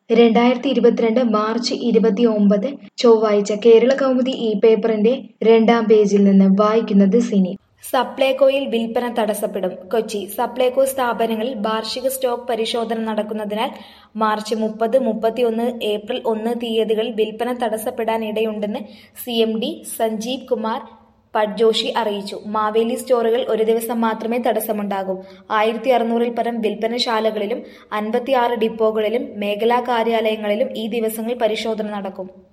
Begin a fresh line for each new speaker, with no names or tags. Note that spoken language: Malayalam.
രണ്ടായിരത്തി ഇരുപത്തിരണ്ട് മാർച്ച് ഇരുപത്തി ഒമ്പത് ചൊവ്വാഴ്ച കേരള കൗമുദി ഈ പേപ്പറിന്റെ രണ്ടാം പേജിൽ നിന്ന് വായിക്കുന്നത് സിനി
സപ്ലൈകോയിൽ വിൽപ്പന തടസ്സപ്പെടും കൊച്ചി സപ്ലൈകോ സ്ഥാപനങ്ങളിൽ വാർഷിക സ്റ്റോക്ക് പരിശോധന നടക്കുന്നതിനാൽ മാർച്ച് മുപ്പത് മുപ്പത്തിയൊന്ന് ഏപ്രിൽ ഒന്ന് തീയതികളിൽ വിൽപ്പന തടസ്സപ്പെടാനിടയുണ്ടെന്ന് C M D Sanjeev Kumar Patjoshi അറിയിച്ചു മാവേലി സ്റ്റോറുകൾ ഒരു ദിവസം മാത്രമേ തടസ്സമുണ്ടാകൂ ആയിരത്തി അറുന്നൂറിൽ പരം വിൽപ്പനശാലകളിലും അൻപത്തിയാറ് ഡിപ്പോകളിലും മേഖലാ കാര്യാലയങ്ങളിലും ഈ ദിവസങ്ങളിൽ പരിശോധന നടക്കും